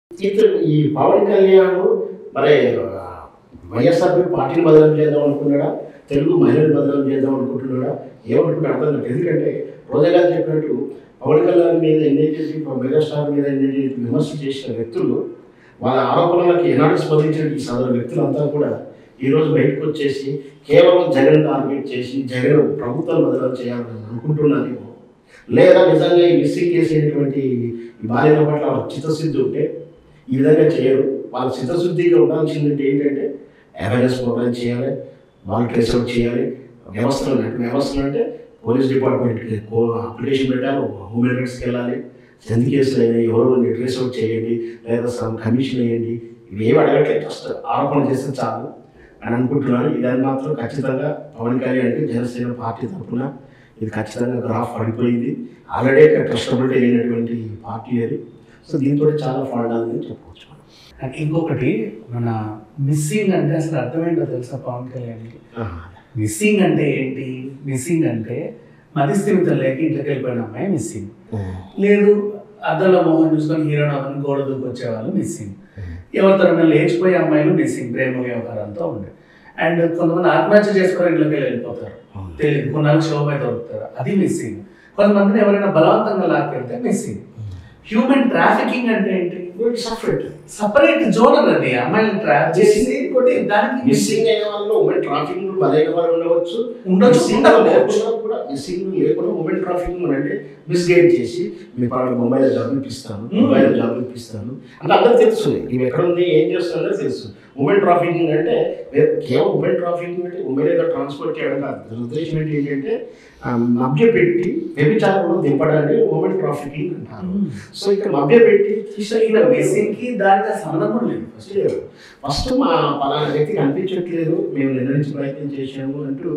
ఇతను ఈ పవన్ కళ్యాణ్ మరి ఆ, వైఎస్ఆర్పీ పార్టీని బదనాం చేద్దాం అనుకున్నాడా తెలుగు మహిళలు బదనాం చేద్దాం అనుకుంటున్నాడా ఏమనుకుంటే అర్థం కాదు ఎందుకంటే రోజా గారు చెప్పినట్టు పవన్ కళ్యాణ్ మీద ఎన్నైతే మెగాస్టార్ మీద ఎన్నైతే విమర్శ చేసిన వ్యక్తులు వాళ్ళ ఆరోపణలకు ఏనాడు స్పందించిన ఈ సదరు వ్యక్తులంతా కూడా ఈరోజు బయటకు వచ్చేసి కేవలం జగన్ టార్గెట్ చేసి జగన్ ప్రభుత్వం బదనాం చేయాలని అనుకుంటున్నారేమో లేదా నిజంగా ఈ మిస్సింగ్ చేసేటువంటి ఈ బాల్యం పట్ల వాళ్ళ చిత్తశుద్ధి ఉంటే ఈ విధంగా చేయరు వాళ్ళ చిత్తశుద్ధిగా ఉండాల్సింది ఏంటంటే అవేర్నెస్ ప్రోగ్రామ్ చేయాలి వాళ్ళు ట్రేస్ అవుట్ చేయాలి వ్యవస్థలు అంటే వ్యవస్థలు అంటే పోలీస్ డిపార్ట్మెంట్కి అప్లికేషన్ పెట్టాలి హ్యూమన్ రైట్స్కి వెళ్ళాలి జంతి కేసులు అయినాయి ఎవరు ట్రేస్ అవుట్ చేయండి లేదా సమ్ కమిషన్ వేయండి ఇవి ఏమి అడగట్లేదు జస్ట్ ఆరోపణ చేస్తే చాలు అని అనుకుంటున్నాను ఇదని మాత్రం ఖచ్చితంగా పవన్ కళ్యాణ్కి జనసేన పార్టీ తరఫున ఇది ఖచ్చితంగా గ్రాఫ్ పడిపోయింది ఆల్రెడీ ట్రస్టబిలిటీ అయినటువంటి పార్టీ అది సో దీంతో చాలా ఫాల్ట్ అని చెప్పవచ్చు మనం నాకు ఇంకొకటి మన మిస్సింగ్ అంటే అసలు అర్థమేంటో తెలుసా పవన్ కళ్యాణ్కి మిస్సింగ్ అంటే ఏంటి మిస్సింగ్ అంటే మతిస్థిమితం లేక ఇంట్లోకి వెళ్ళిపోయిన అమ్మాయి మిస్సింగ్ లేదు అద్దంలో మోహన్ చూసుకొని హీరోయిన్ అవన్నీ గోడ దూకి వచ్చేవాళ్ళు మిస్సింగ్ ఎవరితోనైనా లేచిపోయే అమ్మాయిలు మిస్సింగ్ ప్రేమ వ్యవహారంతో ఉండే అండ్ కొంతమంది ఆత్మహత్య చేసుకొని ఇంట్లోకి వెళ్ళి వెళ్ళిపోతారు తెలియదు కొన్నాళ్ళు షో మీద దొరుకుతారు అది మిస్సింగ్ కొంతమందిని ఎవరైనా బలవంతంగా లాక్కెళ్తే మిస్సింగ్ హ్యూమన్ ట్రాఫికింగ్ అంటే ఏంటి సపరేట్ సపరేట్ జోనర్ అది అమ్మాయిని ట్రాప్ చేసి ఇంకోటి దానికి మిస్సింగ్ అయిన వాళ్ళు ఉమెన్ ట్రాఫిక్ బలైన వాళ్ళు ఉండవచ్చు ఉండొచ్చు, Missing ఉండకపోవచ్చు. లేకుండా కూడా మిస్సింగ్ లేకుండా ఉమెన్ ట్రాఫిక్ అంటే మిస్గైడ్ చేసి మీ పలానా ముంబైలో జాబ్ ఇప్పిస్తాను Hmm. ముంబైలో జాబ్ ఇప్పిస్తాను అంటే అందరికి తెలుసు ఇవి ఎక్కడ ఉంది ఏం చేస్తుందో తెలుసు ఉమెన్ ట్రాఫికింగ్ అంటే వే- కేవలం ఉమెన్ ట్రాఫికింగ్ అంటే ఉమెన్ ఏదో ట్రాన్స్పోర్ట్ చేయడం కాదు దాని ఉద్దేశం ఏంటి ఏంటంటే మభ్య పెట్టి వ్యభిచారంలో దింపడాన్ని ఉమెన్ ట్రాఫికింగ్ అంటారు సో ఇక్కడ మభ్య పెట్టి ఇలా మిస్సింగ్ కి దానికి సంబంధం లేదు ఫస్ట్ లేదు ఫస్ట్ మా పలానా వ్యక్తి కనిపించట్లేదు మేము నిర్ణయించి ప్రయత్నం చేశాము అంటూ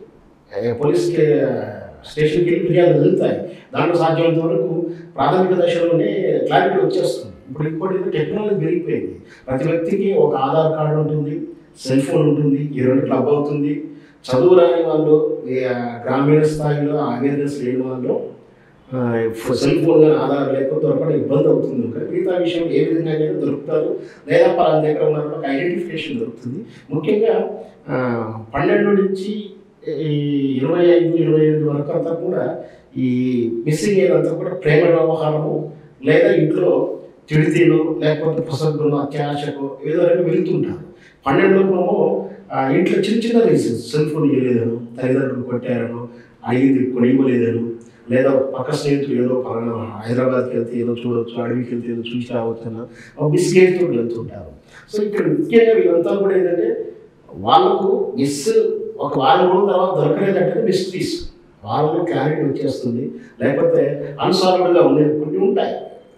ఏ, పోలీస్ స్టేషన్కి వెళ్ళి ఫిర్యాదు వెళ్తాయి దాంట్లో సాధ్యమైనంత వరకు ప్రాథమిక దశలోనే క్లారిటీ వచ్చేస్తుంది ఇప్పుడు ఇంకోటి ఏంటంటే టెక్నాలజీ పెరిగిపోయింది ప్రతి వ్యక్తికి ఒక ఆధార్ కార్డు ఉంటుంది సెల్ ఫోన్ ఉంటుంది ఈ రెండు క్లబ్ అవుతుంది చదువు రాని వాళ్ళు ఈ, ఆ, గ్రామీణ స్థాయిలో అవేర్నెస్ లేని వాళ్ళు ఆ, ఫ్- సెల్ ఫోన్ కానీ ఆధార్ లేకపోతే దొరకడం ఇబ్బంది అవుతుంది కానీ మిగతా విషయం ఏ విధంగా అయినా దొరుకుతారు లేదా పలానా దగ్గర ఉన్న వాళ్ళకి ఐడెంటిఫికేషన్ దొరుకుతుంది ముఖ్యంగా ఆ, పన్నెండు నుంచి ఈ ఇరవై ఐదు ఇరవై ఐదు వరకు అంతా కూడా ఈ మిస్సింగ్ అయినంతా కూడా ప్రేమ వ్యవహారము లేదా ఇంట్లో తిడితీలు లేకపోతే పుసగ్గులు అత్యాశకు ఏదో రకంగా వెళ్తుంటారు పన్నెండు లోపలేమో ఆ, ఇంట్లో చిన్న చిన్న రీజన్స్ సెల్ ఫోన్ ఇవ్వలేదను తల్లిదండ్రులు కొట్టారను అడిగింది కొని ఇవ్వలేదను లేదా పక్క స్నేహితులు ఏదో పలానా హైదరాబాద్కి వెళ్తే ఏదో చూడవచ్చు అడవికి వెళ్తే ఏదో చూసి రావచ్చు అన్న బిస్కెట్తో వెళ్తుంటారు సో ఇక్కడ ముఖ్యంగా వీళ్ళంతా కూడా ఏంటంటే వాళ్ళకు మిస్ ఒక వారం రోజుల తర్వాత దొరకలేదంటే మిస్ట్రీస్ వాళ్ళలో క్లారిటీ వచ్చేస్తుంది లేకపోతే అనుసారుడుగా ఉండే కొన్ని ఉంటాయి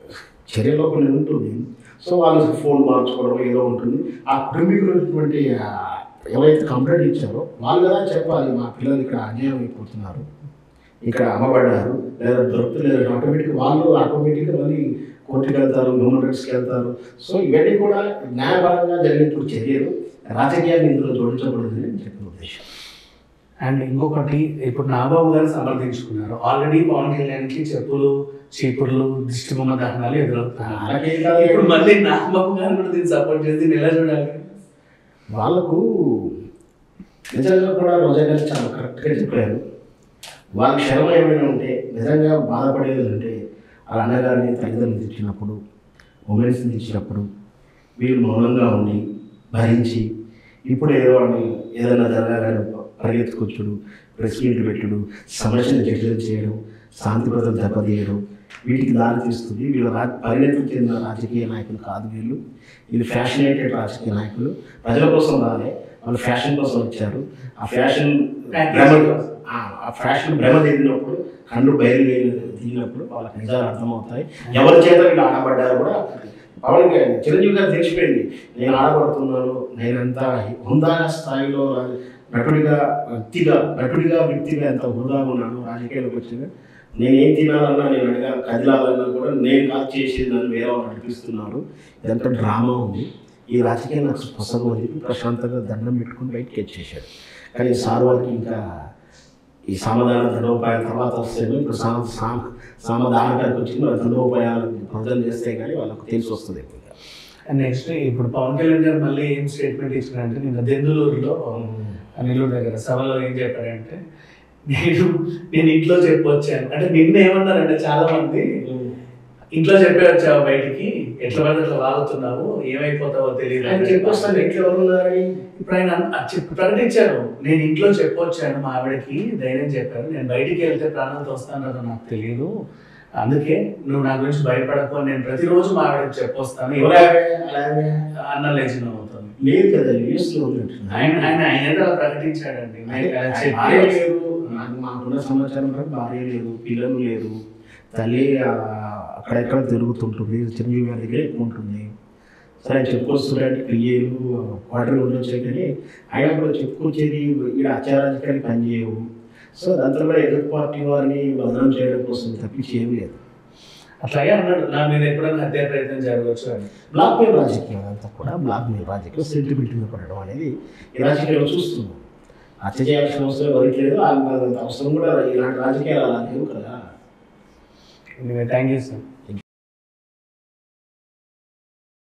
చర్యలో కొన్ని ఉంటుంది సో వాళ్ళు ఫోన్ మార్చుకోవడం ఏదో ఉంటుంది ఆ కుటుంబీకులైనటువంటి ఆ, ఎవరైతే కంప్లైంట్ ఇచ్చారో వాళ్ళు కదా చెప్పాలి మా పిల్లలు ఇక్కడ అన్యాయం అయిపోతున్నారు ఇక్కడ అమ్మబడ్డారు లేదా దొరుకుతలేరు ఆటోమేటిక్ వాళ్ళు ఆటోమేటిక్గా మళ్ళీ కోర్టుకి వెళ్తారు హ్యూమన్ రైట్స్కి వెళ్తారు సో ఇవన్నీ కూడా న్యాయపరంగా జరిగినప్పుడు చర్యలు రాజకీయాన్ని ఇందులో జోడించకూడదని నేను చెప్పిన ఉద్దేశం అండ్ ఇంకొకటి ఇప్పుడు నాబాబు గారు సమర్థించుకున్నారు ఆల్రెడీ పవన్ కళ్యాణ్కి చెప్పులు చీపుర్లు దిష్టి బొమ్మ దహనాలు ఎదురవుతున్నారు అలాగే కాదు. ఇప్పుడు మళ్ళీ నాగబాబు గారు కూడా దీన్ని సపోర్ట్ చేసి దీన్ని ఎలా చూడాలి వాళ్ళకు నిజంగా కూడా రోజా గారు చాలా కరెక్ట్గా చెప్పారు వాళ్ళ క్షణం ఏమైనా ఉంటే నిజంగా బాధపడేది అంటే వాళ్ళ అన్నగారిని తల్లిదండ్రులు తెచ్చినప్పుడు ఉమెన్స్ని తెచ్చినప్పుడు వీళ్ళు మౌనంగా ఉండి భరించి ఇప్పుడు ఏదో అని ఏదైనా జరగాలని పరిగెత్తుకొచ్చుడు ప్రెస్ మీట్ పెట్టుడు సమస్యను జటిలం చేయడం శాంతి భద్రత దెబ్బతీయడం వీటికి దారి తీస్తుంది వీళ్ళు రా పరిణతి చెందిన రాజకీయ నాయకులు కాదు వీళ్ళు వీళ్ళు ఫ్యాషనేటెడ్ రాజకీయ నాయకులు ప్రజల కోసం రాలే వాళ్ళు ఫ్యాషన్ కోసం వచ్చారు ఆ ఫ్యాషన్ భ్రమ ఆ ఆ ఫ్యాషన్ భ్రమ తిరిగినప్పుడు కళ్ళు బయలుదేరి దిగినప్పుడు వాళ్ళకి నిజాలు అర్థమవుతాయి ఎవరి చేత వీళ్ళు ఆడబడ్డారు కూడా పవన్ కళ్యాణ్ చిరంజీవి గారు తెలిసిపోయింది నేను ఆడబడుతున్నాను నేనంతా హుందాగా స్థాయిలో రా- నటుడిగా వ్యక్తిగా నటుడిగా వ్యక్తిగా ఎంత హుందాగా ఉన్నాను రాజకీయాలకు వచ్చిన నేను ఏం తినాలన్నా నేను అడిగా కదిలాలన్నా కూడా నేను కాదు చేసేది నన్ను వేరే వాళ్ళు నడిపిస్తున్నారు ఇదంతా డ్రామా ఉంది ఈ రాజకీయం నాకు స్పష్టంగా అని చెప్పి ప్రశాంతంగా దండం పెట్టుకుని బయటకి వచ్చేసాడు కానీ సార్ వాళ్ళకి ఇంకా ఈ సమాధాన దండోపాయాల తర్వాత వస్తేనే ఇప్పుడు సా- సా- సమాధానానికి వచ్చింది వాళ్ళ దండోపాయాలు ప్రజలు చేస్తే కానీ వాళ్ళకు తెలిసి వస్తుంది ఎక్కువగా నెక్స్ట్ ఇప్పుడు పవన్ కళ్యాణ్ గారు మళ్ళీ ఏం స్టేట్మెంట్ ఇచ్చారంటే నిన్న దెందులూరులో నెల్లూరు దగ్గర సభలో ఏం చెప్పారంటే నేను నేను ఇంట్లో చెప్పొచ్చాను అంటే నిన్న ఏమన్నారంటే చాలా మంది ఇంట్లో చెప్పే వచ్చావు బయటికి ఎట్లా పడితే అట్లా వాగుతున్నావు ఏమైపోతావో తెలియదు ఆయన చెప్పొస్తాను ఎట్లా ఎవరు ఉన్నారని ఇప్పుడు ఆయన అన్- అది చెప్పి ప్రకటించారు నేను ఇంట్లో చెప్పొచ్చాను మా ఆవిడకి ధైర్యం చెప్పారు నేను బయటికి వెళ్తే ప్రాణాలతో వస్తానో నాకు తెలియదు అందుకే నువ్వు నా గురించి భయపడకు అని నేను ప్రతిరోజు మా ఆవిడకి చెప్పొస్తాను ఎవరావే అలాగే అన్న లేచిన అవుతుంది లేదు కదా యుఎస్ లో ఉన్నట్టు ఆయన ఆయన ఆయన ఏదో అలా ప్రకటించాడండి నేను అలా చెప్పి- భార్య లేదు నాకు మాకున్న సమాచారం ప్రకారం భార్య లేదు పిల్లలు లేరు తల్లి ఆ, అక్కడెక్కడ తిరుగుతుంటుంది చిరంజీవి గారి దగ్గర ఎక్కువ ఉంటుంది సరే ఆయన చెప్పుకొస్తున్నాడు పిఏలు క్వార్టర్లు ఉండొచ్చే కానీ ఆయన కూడా చెప్పుకొచ్చేది ఇక్కడ అత్యారాజకాన్ని పనిచేయవు సో దాంతో కూడా ఎదురు పార్టీ వారిని బదనాం చేయడం కోసం తప్పించి ఏమీ లేదు అట్లాగే అన్నాడు నా మీద ఎప్పుడైనా హత్య ప్రయత్నం జరగవచ్చు అని బ్లాక్ మెయిల్ రాజకీయం అంతా కూడా బ్లాక్ మెయిల్ రాజకీయం సెంటిమెంట్ మీద పడడం అనేది ఈ రాజకీయంలో చూస్తున్నాం హత్య చేయాల్సిన అవసరం ఎవరికి లేదు ఆ అవసరం కూడా ఇలాంటి రాజకీయాలు అలా లేవు కదా థ్యాంక్ యూ సార్